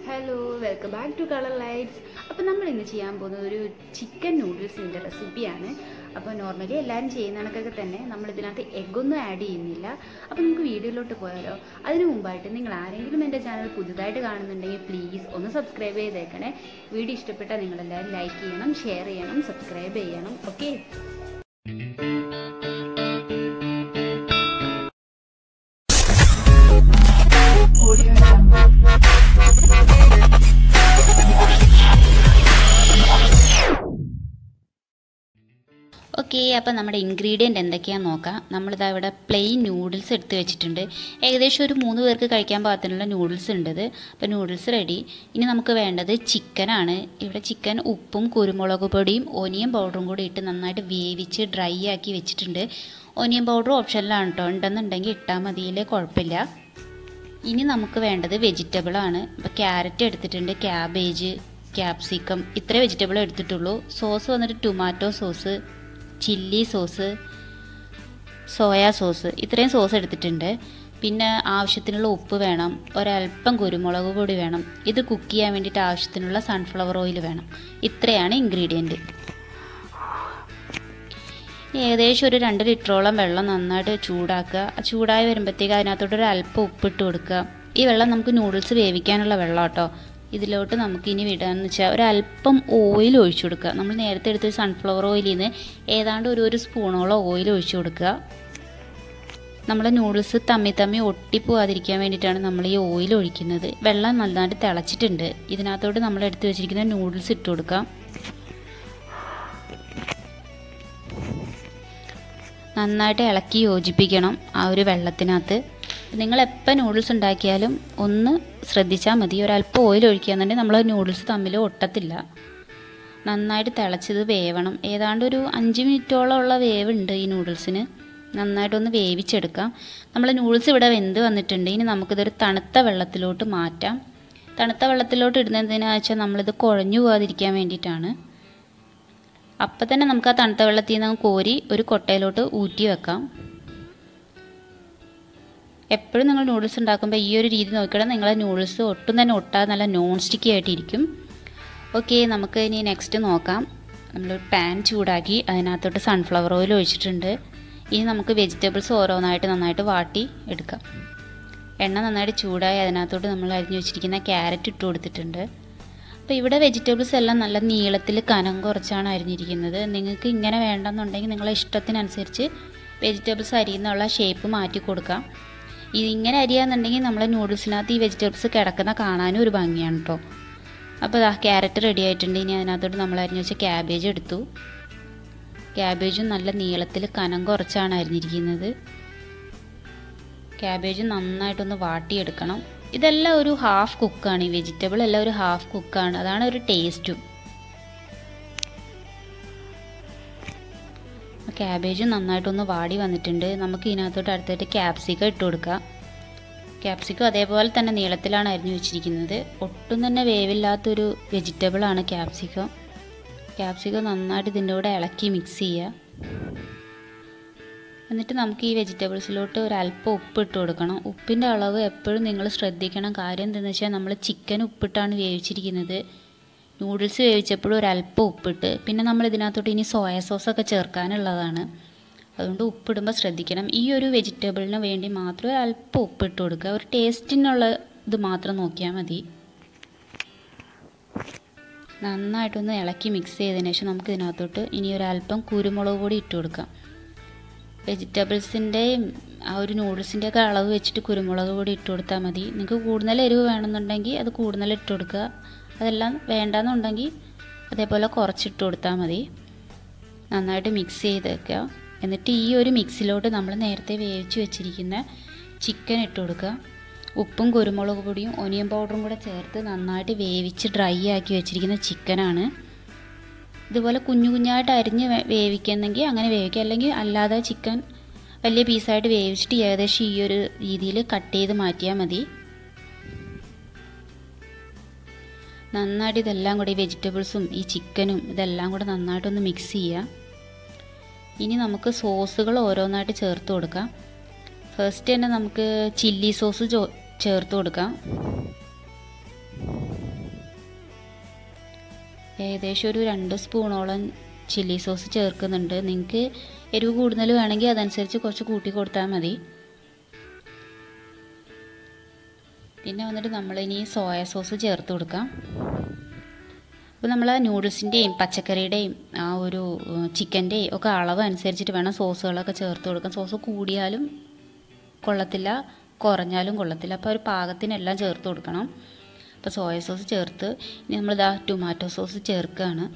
hello welcome back to colour lights അപ്പോൾ നമ്മൾ ഇന്ന് ചെയ്യാൻ പോകുന്നത് ഒരു ചിക്കൻ നൂഡിൽസിൻ്റെ റെസിപ്പിയാണ് അപ്പോൾ നോർമലി എല്ലാവരും ചെയ്യുന്ന കണക്കൊക്കെ തന്നെ നമ്മൾ ഇതിനകത്ത് എഗ്ഗൊന്നും ആഡ് ചെയ്യുന്നില്ല അപ്പോൾ നമുക്ക് വീഡിയോയിലോട്ട് പോയാലോ അതിനു മുമ്പായിട്ട് നിങ്ങൾ ആരെങ്കിലും എൻ്റെ ചാനൽ പുതുതായിട്ട് കാണുന്നുണ്ടെങ്കിൽ പ്ലീസ് ഒന്ന് സബ്സ്ക്രൈബ് ചെയ്തേക്കണേ വീഡിയോ ഇഷ്ടപ്പെട്ടാൽ നിങ്ങളെല്ലാവരും ലൈക്ക് ചെയ്യണം ഷെയർ ചെയ്യണം സബ്സ്ക്രൈബ് ചെയ്യണം ഓക്കെ ഓക്കെ അപ്പോൾ നമ്മുടെ ഇൻഗ്രീഡിയൻറ്റ് എന്തൊക്കെയാണെന്ന് നോക്കാം നമ്മളിതാ ഇവിടെ പ്ലെയിൻ നൂഡിൽസ് എടുത്ത് വെച്ചിട്ടുണ്ട് ഏകദേശം ഒരു മൂന്ന് പേർക്ക് കഴിക്കാൻ പാകത്തിനുള്ള നൂഡിൽസ് ഉണ്ട് ഇത് അപ്പോൾ നൂഡിൽസ് റെഡി ഇനി നമുക്ക് വേണ്ടത് ചിക്കനാണ് ഇവിടെ ചിക്കൻ ഉപ്പും കുരുമുളക് പൊടിയും ഓനിയൻ പൗഡറും കൂടി ഇട്ട് നന്നായിട്ട് വേവിച്ച് ഡ്രൈ ആക്കി വെച്ചിട്ടുണ്ട് ഓനിയൻ പൗഡർ ഓപ്ഷനിലാണ് കേട്ടോ ഉണ്ടെന്നുണ്ടെങ്കിൽ ഇട്ടാൽ മതിയില്ലേ കുഴപ്പമില്ല ഇനി നമുക്ക് വേണ്ടത് വെജിറ്റബിളാണ് ഇപ്പോൾ ക്യാരറ്റ് എടുത്തിട്ടുണ്ട് ക്യാബേജ് ക്യാപ്സിക്കം ഇത്രേ വെജിറ്റബിൾ എടുത്തിട്ടുള്ളൂ സോസ് വന്നിട്ട് tomato sauce chilli sauce soya sauce ഇത്രയും സോസ് എടുത്തിട്ടുണ്ട് പിന്നെ ആവശ്യത്തിനുള്ള ഉപ്പ് വേണം ഒരല്പം കുരുമുളക് പൊടി വേണം ഇത് കുക്ക് ചെയ്യാൻ വേണ്ടിയിട്ട് ആവശ്യത്തിനുള്ള സൺഫ്ലവർ ഓയിൽ വേണം ഇത്രയാണ് ഇൻഗ്രീഡിയൻറ്റ് ഏകദേശം ഒരു രണ്ട് ലിറ്ററോളം വെള്ളം നന്നായിട്ട് ചൂടാക്കുക ചൂടായി വരുമ്പോഴത്തേക്ക് അതിനകത്തോട്ട് ഒരു അല്പം ഉപ്പിട്ട് കൊടുക്കുക ഈ വെള്ളം നമുക്ക് നൂഡിൽസ് വേവിക്കാനുള്ള വെള്ളം കേട്ടോ ഇതിലോട്ട് നമുക്ക് ഇനി വിടാന്ന് വെച്ചാൽ ഒരല്പം ഓയിൽ ഒഴിച്ചു കൊടുക്കുക നമ്മൾ നേരത്തെ എടുത്ത സൺഫ്ലവർ ഓയിലിൽ നിന്ന് ഏതാണ്ട് ഒരു ഒരു സ്പൂണോളം ഓയിൽ ഒഴിച്ചു കൊടുക്കുക നമ്മുടെ നൂഡിൽസ് തമ്മി തമ്മി ഒട്ടിപ്പോവാതിരിക്കാൻ വേണ്ടിയിട്ടാണ് നമ്മൾ ഈ ഓയിൽ ഒഴിക്കുന്നത് വെള്ളം നന്നായിട്ട് തിളച്ചിട്ടുണ്ട് ഇതിനകത്തോട്ട് നമ്മൾ എടുത്ത് വെച്ചിരിക്കുന്ന നൂഡിൽസ് ഇട്ട് കൊടുക്കാം നന്നായിട്ട് ഇളക്കി യോജിപ്പിക്കണം ആ ഒരു വെള്ളത്തിനകത്ത് നിങ്ങൾ എപ്പോൾ നൂഡിൽസ് ഉണ്ടാക്കിയാലും ഒന്ന് ശ്രദ്ധിച്ചാൽ മതി ഒരല്പം ഓയിൽ ഒഴിക്കുകയെന്നുണ്ടെങ്കിൽ നമ്മൾ നൂഡിൽസ് തമ്മിൽ ഒട്ടത്തില്ല നന്നായിട്ട് തിളച്ചത് വേവണം ഏതാണ്ട് ഒരു അഞ്ച് മിനിറ്റോളം ഉള്ള വേവുണ്ട് ഈ നൂഡിൽസിന് നന്നായിട്ടൊന്ന് വേവിച്ചെടുക്കാം നമ്മൾ നൂഡിൽസ് ഇവിടെ വെന്ത് വന്നിട്ടുണ്ട് ഇനി നമുക്കിതൊരു തണുത്ത വെള്ളത്തിലോട്ട് മാറ്റാം തണുത്ത വെള്ളത്തിലോട്ട് ഇടുന്നതിനാ വെച്ചാൽ നമ്മളിത് കുഴഞ്ഞു പോകാതിരിക്കാൻ വേണ്ടിയിട്ടാണ് അപ്പം തന്നെ നമുക്ക് ആ തണുത്ത വെള്ളത്തിൽ നിന്ന് കോരി ഒരു കൊട്ടയിലോട്ട് ഊറ്റി വെക്കാം എപ്പോഴും നിങ്ങൾ നൂഡിൽസ് ഉണ്ടാക്കുമ്പോൾ ഈ ഒരു രീതി നോക്കിയാൽ നിങ്ങളെ നൂഡിൽസ് ഒട്ടും തന്നെ ഒട്ടാതെ നല്ല നോൺ സ്റ്റിക്കി ആയിട്ടിരിക്കും ഓക്കെ നമുക്ക് ഇനി നെക്സ്റ്റ് നോക്കാം നമ്മൾ പാൻ ചൂടാക്കി അതിനകത്തോട്ട് സൺഫ്ലവർ ഓയിൽ ഒഴിച്ചിട്ടുണ്ട് ഇനി നമുക്ക് വെജിറ്റബിൾസ് ഓരോന്നായിട്ട് നന്നായിട്ട് വാട്ടി എടുക്കാം എണ്ണ നന്നായിട്ട് ചൂടായി അതിനകത്തോട്ട് നമ്മൾ അരിഞ്ഞു വെച്ചിരിക്കുന്ന ക്യാരറ്റ് ഇട്ട് കൊടുത്തിട്ടുണ്ട് അപ്പോൾ ഇവിടെ വെജിറ്റബിൾസ് എല്ലാം നല്ല നീളത്തിൽ കനം കുറച്ചാണ് അരിഞ്ഞിരിക്കുന്നത് നിങ്ങൾക്ക് ഇങ്ങനെ വേണ്ടെന്നുണ്ടെങ്കിൽ നിങ്ങളെ ഇഷ്ടത്തിനനുസരിച്ച് വെജിറ്റബിൾസ് അരിയുന്നുള്ള ഷേപ്പ് മാറ്റി കൊടുക്കാം ഇതിങ്ങനെ അരിയാന്നുണ്ടെങ്കിൽ നമ്മളെ നൂഡിൽസിനകത്ത് ഈ വെജിറ്റബിൾസ് കിടക്കുന്ന കാണാനും ഒരു ഭംഗിയാണ് കേട്ടോ അപ്പോൾ ഇതാ ക്യാരറ്റ് റെഡി ആയിട്ടുണ്ട് ഇനി അതിനകത്തോട്ട് നമ്മൾ അരിഞ്ഞു വെച്ച ക്യാബേജ് എടുത്തു ക്യാബേജും നല്ല നീളത്തിൽ കനം കുറച്ചാണ് അരിഞ്ഞിരിക്കുന്നത് ക്യാബേജ് നന്നായിട്ടൊന്ന് വാട്ടിയെടുക്കണം ഇതെല്ലാം ഒരു ഹാഫ് കുക്കാണ് ഈ വെജിറ്റബിൾ എല്ലാം ഒരു ഹാഫ് കുക്കാണ് അതാണ് ഒരു ടേസ്റ്റും ക്യാബേജും നന്നായിട്ടൊന്ന് വാടി വന്നിട്ടുണ്ട് നമുക്ക് ഇതിനകത്തോട്ട് അടുത്തായിട്ട് ക്യാപ്സിക്കം ഇട്ട് കൊടുക്കാം ക്യാപ്സിക്കം അതേപോലെ തന്നെ നീളത്തിലാണ് അരിഞ്ഞു വെച്ചിരിക്കുന്നത് ഒട്ടും തന്നെ വേവില്ലാത്തൊരു വെജിറ്റബിളാണ് ക്യാപ്സിക്കം ക്യാപ്സിക്കം നന്നായിട്ട് ഇതിൻ്റെ കൂടെ ഇളക്കി മിക്സ് ചെയ്യുക എന്നിട്ട് നമുക്ക് ഈ വെജിറ്റബിൾസിലോട്ട് ഒരു അല്പം ഉപ്പ് ഇട്ട് കൊടുക്കണം ഉപ്പിൻ്റെ അളവ് എപ്പോഴും നിങ്ങൾ ശ്രദ്ധിക്കണം കാര്യം എന്താണെന്ന് വെച്ചാൽ നമ്മൾ ചിക്കൻ ഉപ്പിട്ടാണ് വേവിച്ചിരിക്കുന്നത് നൂഡിൽസ് വേവിച്ചപ്പോഴും ഒരു അല്പം ഉപ്പിട്ട് പിന്നെ നമ്മൾ ഇതിനകത്തോട്ട് ഇനി സോയ സോസൊക്കെ ചേർക്കാനുള്ളതാണ് അതുകൊണ്ട് ഉപ്പിടുമ്പോൾ ശ്രദ്ധിക്കണം ഈ ഒരു വെജിറ്റബിളിന് വേണ്ടി മാത്രം ഒരു അല്പം ഉപ്പിട്ട് കൊടുക്കുക ഒരു ടേസ്റ്റിനുള്ള ഇത് മാത്രം നോക്കിയാൽ മതി നന്നായിട്ടൊന്ന് ഇളക്കി മിക്സ് ചെയ്തതിന് ശേഷം നമുക്ക് ഇതിനകത്തോട്ട് ഇനി ഒരു അല്പം കുരുമുളക് പൊടി ഇട്ട് കൊടുക്കാം വെജിറ്റബിൾസിൻ്റെയും ആ ഒരു നൂഡിൽസിൻ്റെ ഒക്കെ അളവ് വെച്ചിട്ട് കുരുമുളക് പൊടി ഇട്ട് കൊടുത്താൽ മതി നിങ്ങൾക്ക് കൂടുതൽ എരിവ് വേണമെന്നുണ്ടെങ്കിൽ അത് കൂടുതൽ ഇട്ട് കൊടുക്കുക അതെല്ലാം വേണ്ടാന്നുണ്ടെങ്കിൽ അതേപോലെ കുറച്ചിട്ട് കൊടുത്താൽ മതി നന്നായിട്ട് മിക്സ് ചെയ്ത് വെക്കുക എന്നിട്ട് ഈ ഒരു മിക്സിലോട്ട് നമ്മൾ നേരത്തെ വേവിച്ച് വെച്ചിരിക്കുന്ന ചിക്കൻ ഇട്ട് കൊടുക്കുക ഉപ്പും കുരുമുളക് പൊടിയും ഒനിയൻ പൗഡറും കൂടെ ചേർത്ത് നന്നായിട്ട് വേവിച്ച് ഡ്രൈ ആക്കി വെച്ചിരിക്കുന്ന ചിക്കനാണ് ഇതുപോലെ കുഞ്ഞു കുഞ്ഞായിട്ട് അരിഞ്ഞ് വേവിക്കുന്നെങ്കിൽ അങ്ങനെ വേവിക്കുക അല്ലെങ്കിൽ അല്ലാതെ ചിക്കൻ വലിയ പീസായിട്ട് വേവിച്ചിട്ട് ഏകദേശം ഈ ഒരു രീതിയിൽ കട്ട് ചെയ്ത് മാറ്റിയാൽ മതി നന്നായിട്ട് ഇതെല്ലാം കൂടി വെജിറ്റബിൾസും ഈ ചിക്കനും ഇതെല്ലാം കൂടെ നന്നായിട്ടൊന്ന് മിക്സ് ചെയ്യുക ഇനി നമുക്ക് സോസുകൾ ഓരോന്നായിട്ട് ചേർത്ത് കൊടുക്കാം ഫസ്റ്റ് തന്നെ നമുക്ക് ചില്ലി സോസ് ചേർത്ത് കൊടുക്കാം ഏകദേശം ഒരു രണ്ട് സ്പൂണോളം ചില്ലി സോസ് ചേർക്കുന്നുണ്ട് നിങ്ങൾക്ക് എരിവ് കൂടുതൽ വേണമെങ്കിൽ അതനുസരിച്ച് കുറച്ച് കൂട്ടി കൊടുത്താൽ മതി പിന്നെ വന്നിട്ട് നമ്മളിനി സോയ സോസ് ചേർത്ത് കൊടുക്കാം അപ്പോൾ നമ്മൾ നൂഡിൽസിൻ്റെയും പച്ചക്കറിയുടെയും ആ ഒരു ചിക്കൻ്റെയും ഒക്കെ അളവ് അനുസരിച്ചിട്ട് വേണം സോസുകളൊക്കെ ചേർത്ത് കൊടുക്കാൻ സോസ് കൂടിയാലും കൊള്ളത്തില്ല കുറഞ്ഞാലും കൊള്ളത്തില്ല അപ്പോൾ ഒരു പാകത്തിനെല്ലാം ചേർത്ത് കൊടുക്കണം അപ്പോൾ സോയ സോസ് ചേർത്ത് ഇനി നമ്മളിതാ ടൊമാറ്റോ സോസ് ചേർക്കുകയാണ്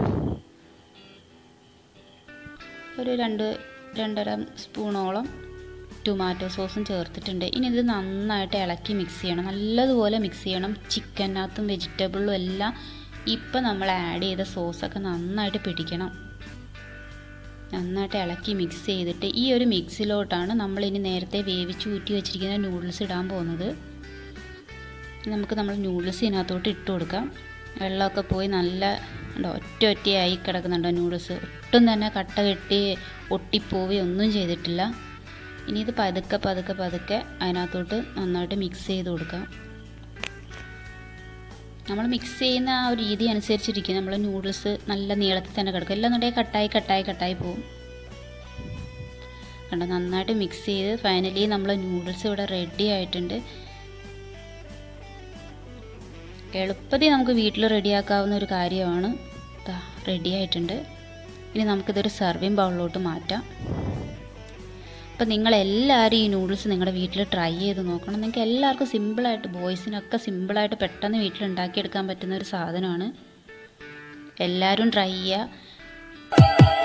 ഒരു രണ്ട് രണ്ടര സ്പൂണോളം ടൊമാറ്റോ സോസും ചേർത്തിട്ടുണ്ട് ഇനി ഇത് നന്നായിട്ട് ഇളക്കി മിക്സ് ചെയ്യണം നല്ലതുപോലെ മിക്സ് ചെയ്യണം ചിക്കനകത്തും വെജിറ്റബിളും എല്ലാം ഇപ്പം നമ്മൾ ആഡ് ചെയ്ത സോസൊക്കെ നന്നായിട്ട് പിടിക്കണം നന്നായിട്ട് ഇളക്കി മിക്സ് ചെയ്തിട്ട് ഈ ഒരു മിക്സിലോട്ടാണ് നമ്മൾ ഇനി നേരത്തെ വേവിച്ച് ഊറ്റി വെച്ചിരിക്കുന്ന നൂഡിൽസ് ഇടാൻ പോകുന്നത് നമുക്ക് നമ്മൾ നൂഡിൽസ് ഇതിനകത്തോട്ട് ഇട്ട് കൊടുക്കാം വെള്ളമൊക്കെ പോയി നല്ല ഉണ്ടോ ഒറ്റ ഒറ്റയായി കിടക്കുന്നുണ്ടോ നൂഡിൽസ് ഒട്ടും തന്നെ കട്ട കെട്ടി ഒട്ടിപ്പോവുകയോ ഒന്നും ചെയ്തിട്ടില്ല ഇനി ഇത് പതുക്കെ പതുക്കെ പതുക്കെ അതിനകത്തോട്ട് നന്നായിട്ട് മിക്സ് ചെയ്ത് കൊടുക്കാം നമ്മൾ മിക്സ് ചെയ്യുന്ന ആ ഒരു രീതി അനുസരിച്ചിരിക്കും നമ്മൾ നൂഡിൽസ് നല്ല നീളത്തിൽ തന്നെ കിടക്കും എല്ലാം എന്നുണ്ടെങ്കിൽ കട്ടായി കട്ടായി കട്ടായി പോവും കണ്ടോ നന്നായിട്ട് മിക്സ് ചെയ്ത് ഫൈനലി നമ്മൾ നൂഡിൽസ് ഇവിടെ റെഡി ആയിട്ടുണ്ട് എളുപ്പത്തിൽ നമുക്ക് വീട്ടിൽ റെഡിയാക്കാവുന്ന ഒരു കാര്യമാണ് റെഡി ആയിട്ടുണ്ട് ഇനി നമുക്കിതൊരു സർവിങ് ബൗളിലോട്ട് മാറ്റാം അപ്പം നിങ്ങളെല്ലാവരും ഈ നൂഡിൽസ് നിങ്ങളുടെ വീട്ടിൽ ട്രൈ ചെയ്ത് നോക്കണം നിങ്ങൾക്ക് എല്ലാവർക്കും സിമ്പിളായിട്ട് ബോയ്സിനൊക്കെ സിമ്പിളായിട്ട് പെട്ടെന്ന് വീട്ടിൽ ഉണ്ടാക്കിയെടുക്കാൻ പറ്റുന്ന ഒരു സാധനമാണ് എല്ലാവരും ട്രൈ ചെയ്യുക